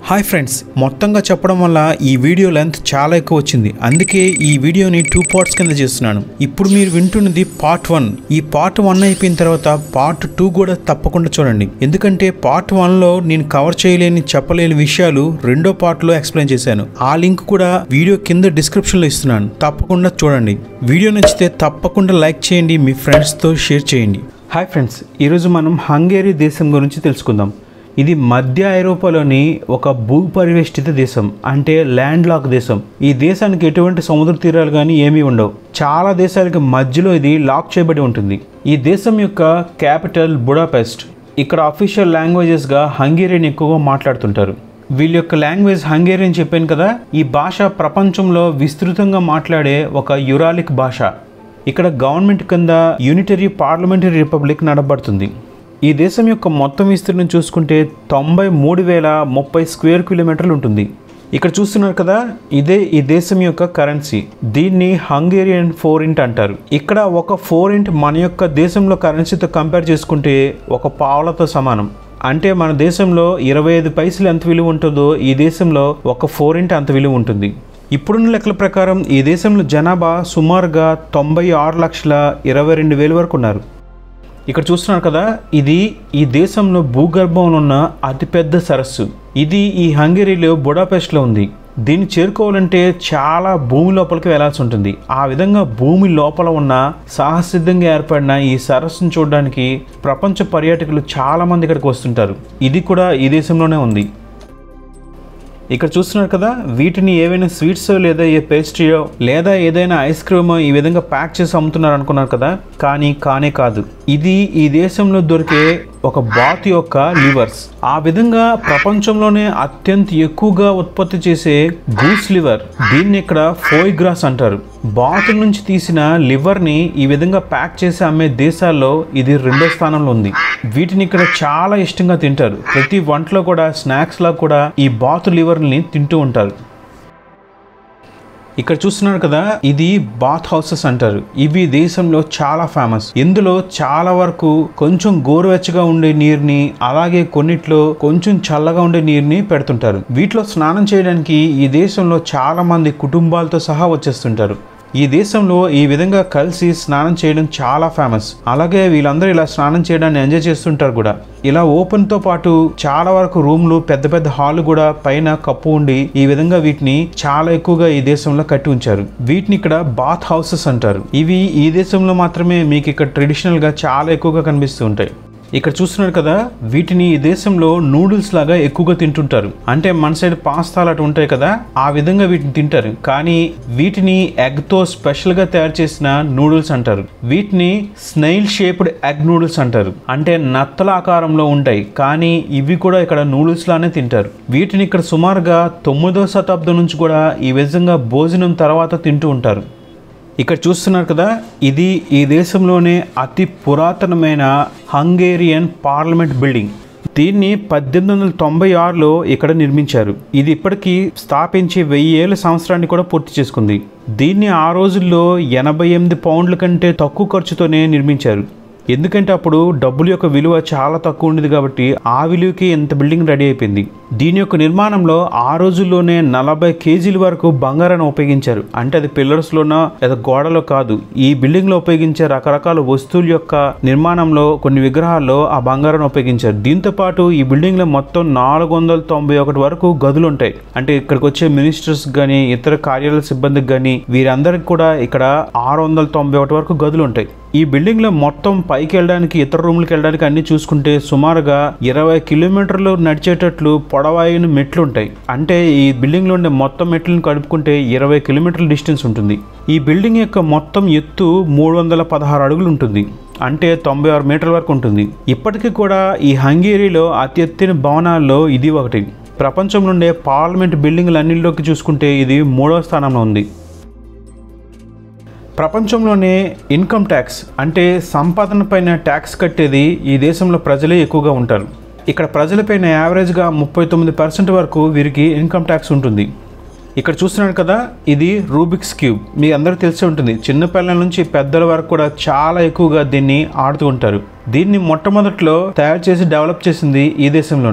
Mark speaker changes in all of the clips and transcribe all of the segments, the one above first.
Speaker 1: hi friends మొత్తంగా చెప్పడం వల్ల ఈ వీడియో లెంత్ చాలా ఎక్కువ వచ్చింది అందుకే ఈ వీడియోని టూ పార్ట్స్ కింద చేస్తున్నాను ఇప్పుడు మీరు వింటున్నది పార్ట్ వన్ ఈ పార్ట్ వన్ అయిపోయిన తర్వాత పార్ట్ టూ కూడా తప్పకుండా చూడండి ఎందుకంటే పార్ట్ వన్లో నేను కవర్ చేయలేని చెప్పలేని విషయాలు రెండో పార్ట్లో ఎక్స్ప్లెయిన్ చేశాను ఆ లింక్ కూడా వీడియో కింద డిస్క్రిప్షన్లో ఇస్తున్నాను తప్పకుండా చూడండి వీడియో నచ్చితే తప్పకుండా లైక్ చేయండి మీ ఫ్రెండ్స్తో షేర్ చేయండి హాయ్ ఫ్రెండ్స్ ఈరోజు మనం హంగేరీ దేశం గురించి తెలుసుకుందాం ఇది మధ్య ఐరోపాలోని ఒక భూపరివేష్టిత దేశం అంటే ల్యాండ్ లాక్ దేశం ఈ దేశానికి ఎటువంటి సముద్ర తీరాలు కానీ ఏమీ ఉండవు చాలా దేశాలకి మధ్యలో ఇది లాక్ చేయబడి ఉంటుంది ఈ దేశం యొక్క క్యాపిటల్ బుడాపెస్ట్ ఇక్కడ అఫీషియల్ లాంగ్వేజెస్గా హంగేరియన్ ఎక్కువగా మాట్లాడుతుంటారు వీళ్ళ యొక్క లాంగ్వేజ్ హంగేరియన్ చెప్పాను కదా ఈ భాష ప్రపంచంలో విస్తృతంగా మాట్లాడే ఒక యురాలిక్ భాష ఇక్కడ గవర్నమెంట్ కింద యూనిటరీ పార్లమెంటరీ రిపబ్లిక్ నడబడుతుంది ఈ దేశం యొక్క మొత్తం విస్తీర్ణం చూసుకుంటే తొంభై మూడు వేల ముప్పై స్క్వేర్ కిలోమీటర్లు ఉంటుంది ఇక్కడ చూస్తున్నారు కదా ఇదే ఈ దేశం యొక్క కరెన్సీ దీన్ని హంగేరియన్ ఫోరింట్ అంటారు ఇక్కడ ఒక ఫోరింట్ మన యొక్క దేశంలో కరెన్సీతో కంపేర్ చేసుకుంటే ఒక పావులతో సమానం అంటే మన దేశంలో ఇరవై ఐదు పైసలు ఎంత విలువ ఉంటుందో ఈ దేశంలో ఒక ఫోరింట్ అంత విలువ ఉంటుంది ఇప్పుడున్న లెక్కల ప్రకారం ఈ దేశంలో జనాభా సుమారుగా తొంభై ఆరు లక్షల ఇరవై రెండు వేల వరకు ఉన్నారు ఇక్కడ చూస్తున్నారు కదా ఇది ఈ దేశంలో భూగర్భంలో ఉన్న అతిపెద్ద సరస్సు ఇది ఈ హంగేరీలో బుడాపెస్ట్లో ఉంది దీన్ని చేరుకోవాలంటే చాలా భూమి లోపలికి వెళ్లాల్సి ఉంటుంది ఆ విధంగా భూమి లోపల ఉన్న సాహసిద్ధంగా ఏర్పడిన ఈ సరస్సును చూడడానికి ప్రపంచ పర్యాటకులు చాలా మంది ఇక్కడికి వస్తుంటారు ఇది కూడా ఈ దేశంలోనే ఉంది ఇక్కడ చూస్తున్నారు కదా వీటిని ఏవైనా స్వీట్స్ లేదా ఏ పేస్ట్రీయో లేదా ఏదైనా ఐస్ క్రీమ్ ఈ విధంగా ప్యాక్ చేసి అమ్ముతున్నారు అనుకున్నారు కదా కానీ కానే కాదు ఇది ఈ దేశంలో దొరికే ఒక బాత్ యొక్క లివర్స్ ఆ విధంగా ప్రపంచంలోనే అత్యంత ఎక్కువగా ఉత్పత్తి చేసే గూస్ లివర్ దీన్ని ఇక్కడ ఫోయ్ గ్రాస్ అంటారు బాతు నుంచి తీసిన లివర్ని ఈ విధంగా ప్యాక్ చేసి అమ్మే దేశాల్లో ఇది రెండో స్థానంలో ఉంది వీటిని ఇక్కడ చాలా ఇష్టంగా తింటారు ప్రతి వంటలో కూడా స్నాక్స్ లా కూడా ఈ బాతు లివర్ని తింటూ ఉంటారు ఇక్కడ చూస్తున్నారు కదా ఇది బాత్ హౌసెస్ అంటారు ఇవి దేశంలో చాలా ఫేమస్ ఇందులో చాలా వరకు కొంచెం గోరువెచ్చగా ఉండే నీరుని అలాగే కొన్నిట్లో కొంచెం చల్లగా ఉండే నీరుని పెడుతుంటారు వీటిలో స్నానం చేయడానికి ఈ దేశంలో చాలా మంది కుటుంబాలతో సహా వచ్చేస్తుంటారు ఈ దేశంలో ఈ విధంగా కలిసి స్నానం చేయడం చాలా ఫేమస్ అలాగే వీళ్ళందరూ ఇలా స్నానం చేయడాన్ని ఎంజాయ్ చేస్తుంటారు కూడా ఇలా ఓపెన్ తో పాటు చాలా వరకు రూమ్లు పెద్ద పెద్ద హాల్ కూడా పైన కప్పు ఉండి ఈ విధంగా వీటిని చాలా ఎక్కువగా ఈ దేశంలో కట్టి ఉంచారు వీటిని ఇక్కడ బాత్ హౌసెస్ అంటారు ఇవి ఈ దేశంలో మాత్రమే మీకు ఇక్కడ ట్రెడిషనల్ గా చాలా ఎక్కువగా కనిపిస్తూ ఉంటాయి ఇక్కడ చూస్తున్నారు కదా వీటిని ఈ దేశంలో నూడిల్స్ లాగా ఎక్కువగా తింటుంటారు అంటే మన సైడ్ పాస్తాలు అటు ఉంటాయి కదా ఆ విధంగా వీటిని తింటారు కానీ వీటిని ఎగ్ తో స్పెషల్ గా తయారు చేసిన నూడిల్స్ అంటారు వీటిని స్నైల్ షేప్డ్ ఎగ్ నూడిల్స్ అంటారు అంటే నత్తల ఆకారంలో ఉంటాయి కానీ ఇవి కూడా ఇక్కడ నూడిల్స్ లానే తింటారు వీటిని ఇక్కడ సుమారుగా తొమ్మిదో శతాబ్దం నుంచి కూడా ఈ విధంగా భోజనం తర్వాత తింటూ ఉంటారు ఇక్కడ చూస్తున్నారు కదా ఇది ఈ దేశంలోనే అతి పురాతనమైన హంగేరియన్ పార్లమెంట్ బిల్డింగ్ దీన్ని పద్దెనిమిది వందల తొంభై ఆరులో ఇక్కడ నిర్మించారు ఇది ఇప్పటికీ స్థాపించి వెయ్యి ఏళ్ళ సంవత్సరాన్ని కూడా పూర్తి చేసుకుంది దీన్ని ఆ రోజుల్లో ఎనభై ఎనిమిది పౌండ్ల కంటే తక్కువ ఖర్చుతోనే నిర్మించారు ఎందుకంటే అప్పుడు డబ్బుల యొక్క విలువ చాలా తక్కువ ఉండేది కాబట్టి ఆ విలువకి ఇంత బిల్డింగ్ రెడీ అయిపోయింది దీని యొక్క నిర్మాణంలో ఆ రోజుల్లోనే నలభై కేజీల వరకు బంగారాన్ని ఉపయోగించారు అంటే అది పిల్లర్స్లోనో లేదా గోడలో కాదు ఈ బిల్డింగ్లో ఉపయోగించే రకరకాల వస్తువుల యొక్క నిర్మాణంలో కొన్ని విగ్రహాల్లో ఆ బంగారాన్ని ఉపయోగించారు దీంతో పాటు ఈ బిల్డింగ్లో మొత్తం నాలుగు వందల తొంభై ఒకటి వరకు గదులు ఉంటాయి అంటే ఇక్కడికి వచ్చే మినిస్టర్స్ కానీ ఇతర కార్యాలయ సిబ్బందికి కానీ వీరందరికి కూడా ఇక్కడ ఆరు వందల తొంభై ఒకటి వరకు గదులు ఉంటాయి ఈ బిల్డింగ్ లో మొత్తం పైకి వెళ్ళడానికి ఇతర రూమ్లకు వెళ్ళడానికి అన్ని చూసుకుంటే సుమారుగా ఇరవై కిలోమీటర్లు నడిచేటట్లు పొడవైన మెట్లు ఉంటాయి అంటే ఈ బిల్డింగ్ లో ఉండే మొత్తం మెట్లను కలుపుకుంటే ఇరవై కిలోమీటర్ల డిస్టెన్స్ ఉంటుంది ఈ బిల్డింగ్ యొక్క మొత్తం ఎత్తు మూడు వందల పదహారు అడుగులు ఉంటుంది అంటే తొంభై ఆరు మీటర్ల వరకు ఉంటుంది ఇప్పటికీ కూడా ఈ హంగేరీలో అతి ఎత్తైన భవనాల్లో ఇది ఒకటి ప్రపంచం నుండే పార్లమెంట్ బిల్డింగ్లన్నింటిలోకి చూసుకుంటే ఇది మూడవ స్థానంలో ఉంది ప్రపంచంలోనే ఇన్కమ్ ట్యాక్స్ అంటే సంపాదన పైన ట్యాక్స్ కట్టేది ఈ దేశంలో ప్రజలే ఎక్కువగా ఉంటారు ఇక్కడ ప్రజలపైన యావరేజ్గా ముప్పై తొమ్మిది పర్సెంట్ వరకు వీరికి ఇన్కమ్ ట్యాక్స్ ఉంటుంది ఇక్కడ చూస్తున్నారు కదా ఇది రూబిక్స్ క్యూబ్ మీ అందరికీ తెలిసి ఉంటుంది చిన్నపిల్లల నుంచి పెద్దల వరకు కూడా చాలా ఎక్కువగా దీన్ని ఆడుతూ ఉంటారు దీన్ని మొట్టమొదట్లో తయారు చేసి డెవలప్ చేసింది ఈ దేశంలోనే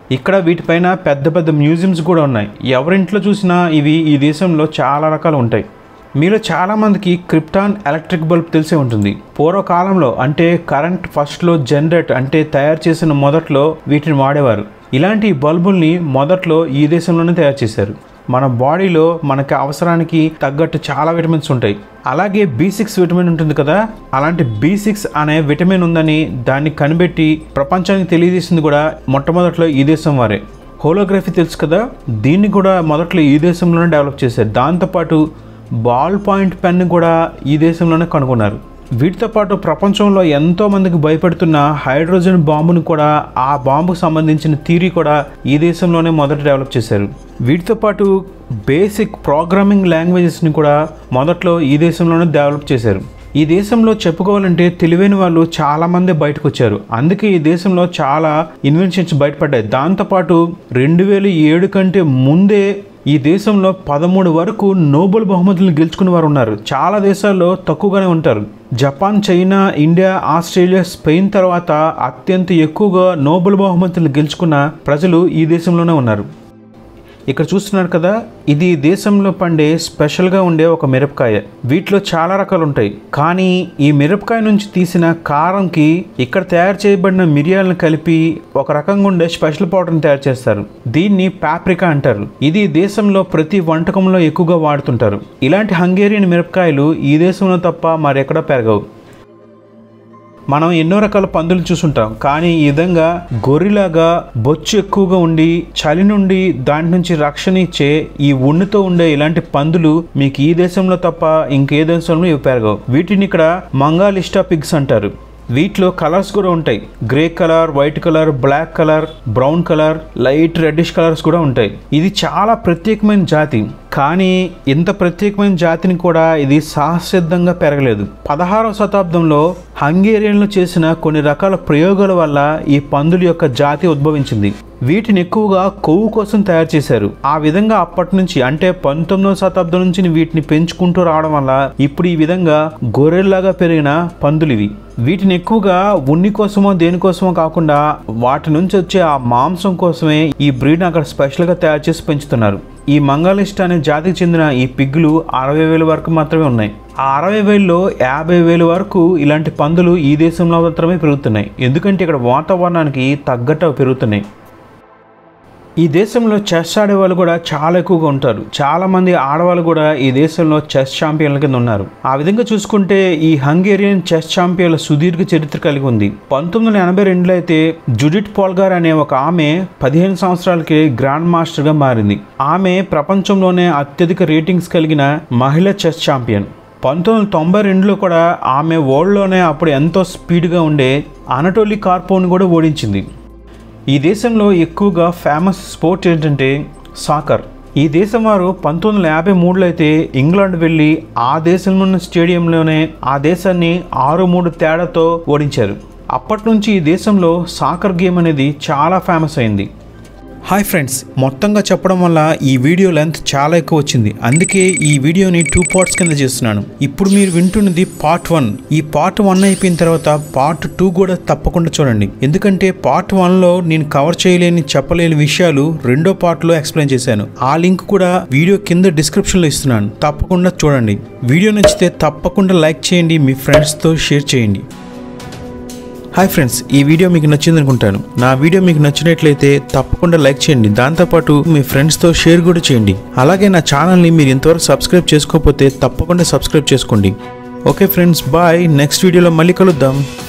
Speaker 1: ఇక్కడ వీటిపైన పెద్ద పెద్ద మ్యూజియంస్ కూడా ఉన్నాయి ఎవరింట్లో చూసినా ఇవి ఈ దేశంలో చాలా రకాలు ఉంటాయి మీలో చాలామందికి క్రిప్టాన్ ఎలక్ట్రిక్ బల్బ్ తెలిసే ఉంటుంది పూర్వకాలంలో అంటే కరెంట్ ఫస్ట్లో జనరేట్ అంటే తయారు చేసిన మొదట్లో వీటిని వాడేవారు ఇలాంటి బల్బుల్ని మొదట్లో ఈ దేశంలోనే తయారు చేశారు మన బాడీలో మనకి అవసరానికి తగ్గట్టు చాలా విటమిన్స్ ఉంటాయి అలాగే బి సిక్స్ విటమిన్ ఉంటుంది కదా అలాంటి బి సిక్స్ అనే విటమిన్ ఉందని దాన్ని కనిపెట్టి ప్రపంచానికి తెలియజేసింది కూడా మొట్టమొదట్లో ఈ దేశం వారే హోలోగ్రఫీ తెలుసు కదా దీన్ని కూడా మొదట్లో ఈ దేశంలోనే డెవలప్ చేశారు దాంతోపాటు బాల్ పాయింట్ పెన్ కూడా ఈ దేశంలోనే కనుగొన్నారు వీటితో పాటు ప్రపంచంలో ఎంతో మందికి భయపెడుతున్న హైడ్రోజన్ బాంబును కూడా ఆ బాంబుకు సంబంధించిన థీరీ కూడా ఈ దేశంలోనే మొదట డెవలప్ చేశారు వీటితో పాటు బేసిక్ ప్రోగ్రామింగ్ లాంగ్వేజెస్ని కూడా మొదట్లో ఈ దేశంలోనే డెవలప్ చేశారు ఈ దేశంలో చెప్పుకోవాలంటే తెలివైన వాళ్ళు చాలా మంది బయటకు వచ్చారు అందుకే ఈ దేశంలో చాలా ఇన్వెన్షన్స్ బయటపడ్డాయి దాంతోపాటు రెండు వేల ఏడు కంటే ముందే ఈ దేశంలో పదమూడు వరకు నోబెల్ బహుమతులను గెలుచుకున్న వారు ఉన్నారు చాలా దేశాల్లో తక్కువగానే ఉంటారు Japan China India Australia Spain తర్వాత అత్యంత ఎక్కువగా నోబెల్ బహుమతులు గెలుచుకున్న ప్రజలు ఈ దేశంలోనే ఉన్నారు ఇక్కడ చూస్తున్నారు కదా ఇది దేశంలో పండే స్పెషల్గా ఉండే ఒక మిరపకాయ వీటిలో చాలా రకాలు ఉంటాయి కానీ ఈ మిరపకాయ నుంచి తీసిన కారంకి ఇక్కడ తయారు చేయబడిన మిరియాలను కలిపి ఒక రకంగా ఉండే స్పెషల్ పౌడర్ని తయారు చేస్తారు దీన్ని పాప్రికా అంటారు ఇది దేశంలో ప్రతి వంటకంలో ఎక్కువగా వాడుతుంటారు ఇలాంటి హంగేరియన్ మిరపకాయలు ఈ దేశంలో తప్ప మరెక్కడా పెరగవు మనం ఎన్నో రకాల పందులు చూసుంటాం కానీ ఈ విధంగా గొర్రెలాగా బొచ్చు ఎక్కువగా ఉండి చలి నుండి దాని నుంచి రక్షణ ఇచ్చే ఈ ఉన్నితో ఉండే ఇలాంటి పందులు మీకు ఈ దేశంలో తప్ప ఇంకే దేశంలో ఇవి పెరగవు వీటిని ఇక్కడ మంగాలిస్టా పిగ్స్ అంటారు వీటిలో కలర్స్ కూడా ఉంటాయి grey colour white colour black colour brown colour light reddish colours కూడా ఉంటాయి ఇది చాలా ప్రత్యేకమైన జాతి కానీ ఇంత ప్రత్యేకమైన జాతిని కూడా ఇది సహసిద్ధంగా పెరగలేదు పదహారవ శతాబ్దంలో హంగేరియన్లు చేసిన కొన్ని రకాల ప్రయోగాల వల్ల ఈ పందుల యొక్క జాతి ఉద్భవించింది వీటిని ఎక్కువగా కొవ్వు కోసం తయారు చేశారు ఆ విధంగా అప్పటి నుంచి అంటే పంతొమ్మిదవ శతాబ్దం నుంచి వీటిని పెంచుకుంటూ రావడం వల్ల ఇప్పుడు ఈ విధంగా గొర్రెల్లాగా పెరిగిన పందులు ఇవి వీటిని ఎక్కువగా ఉన్ని కోసమో దేనికోసమో కాకుండా వాటి నుంచి వచ్చే ఆ మాంసం కోసమే ఈ బ్రీడ్ అక్కడ స్పెషల్గా తయారు చేసి పెంచుతున్నారు ఈ మంగళిష్ట అనే జాతికి చెందిన ఈ పిగ్గులు అరవై వేల వరకు మాత్రమే ఉన్నాయి ఆ అరవై వేలలో యాభై వేల వరకు ఇలాంటి పందులు ఈ దేశంలో మాత్రమే పెరుగుతున్నాయి ఎందుకంటే ఇక్కడ వాతావరణానికి తగ్గట్టు అవి పెరుగుతున్నాయి ఈ దేశంలో చెస్ ఆడే వాళ్ళు కూడా చాలా ఎక్కువగా ఉంటారు చాలా మంది ఆడవాళ్ళు కూడా ఈ దేశంలో చెస్ ఛాంపియన్ల కింద ఉన్నారు ఆ విధంగా చూసుకుంటే ఈ హంగేరియన్ చెస్ ఛాంపియన్ల సుదీర్ఘ చరిత్ర కలిగి ఉంది పంతొమ్మిది వందల ఎనభై రెండులో అయితే జుడిట్ పోల్గార్ అనే ఒక ఆమె పదిహేను సంవత్సరాలకి గ్రాండ్ మాస్టర్గా మారింది ఆమె ప్రపంచంలోనే అత్యధిక రేటింగ్స్ కలిగిన మహిళ చెస్ ఛాంపియన్ పంతొమ్మిది వందల తొంభై రెండులో కూడా ఆమె వరల్డ్లోనే అప్పుడు ఎంతో స్పీడ్గా ఉండే అనటోలీ కార్పోని కూడా ఓడించింది ఈ దేశంలో ఎక్కువగా ఫేమస్ స్పోర్ట్ ఏంటంటే సాకర్ ఈ దేశం వారు పంతొమ్మిది వందల యాభై మూడులో అయితే ఇంగ్లాండ్ వెళ్ళి ఆ దేశంలో ఉన్న స్టేడియంలోనే ఆ దేశాన్ని ఆరు మూడు తేడాతో ఓడించారు అప్పటి నుంచి ఈ దేశంలో సాకర్ గేమ్ అనేది చాలా ఫేమస్ అయింది హాయ్ ఫ్రెండ్స్ మొత్తంగా చెప్పడం వల్ల ఈ వీడియో లెంత్ చాలా ఎక్కువ వచ్చింది అందుకే ఈ వీడియోని టూ పార్ట్స్ కింద చేస్తున్నాను ఇప్పుడు మీరు వింటున్నది పార్ట్ వన్ ఈ పార్ట్ వన్ అయిపోయిన తర్వాత పార్ట్ టూ కూడా తప్పకుండా చూడండి ఎందుకంటే పార్ట్ వన్లో నేను కవర్ చేయలేని చెప్పలేని విషయాలు రెండో పార్ట్లో ఎక్స్ప్లెయిన్ చేశాను ఆ లింక్ కూడా వీడియో కింద డిస్క్రిప్షన్లో ఇస్తున్నాను తప్పకుండా చూడండి వీడియో నచ్చితే తప్పకుండా లైక్ చేయండి మీ ఫ్రెండ్స్తో షేర్ చేయండి హాయ్ ఫ్రెండ్స్ ఈ వీడియో మీకు నచ్చింది అనుకుంటాను నా వీడియో మీకు నచ్చినట్లయితే తప్పకుండా లైక్ చేయండి దాంతోపాటు మీ ఫ్రెండ్స్తో షేర్ కూడా చేయండి అలాగే నా ఛానల్ని మీరు ఇంతవరకు సబ్స్క్రైబ్ చేసుకోకపోతే తప్పకుండా సబ్స్క్రైబ్ చేసుకోండి ఓకే ఫ్రెండ్స్ బాయ్ నెక్స్ట్ వీడియోలో మళ్ళీ కలుద్దాం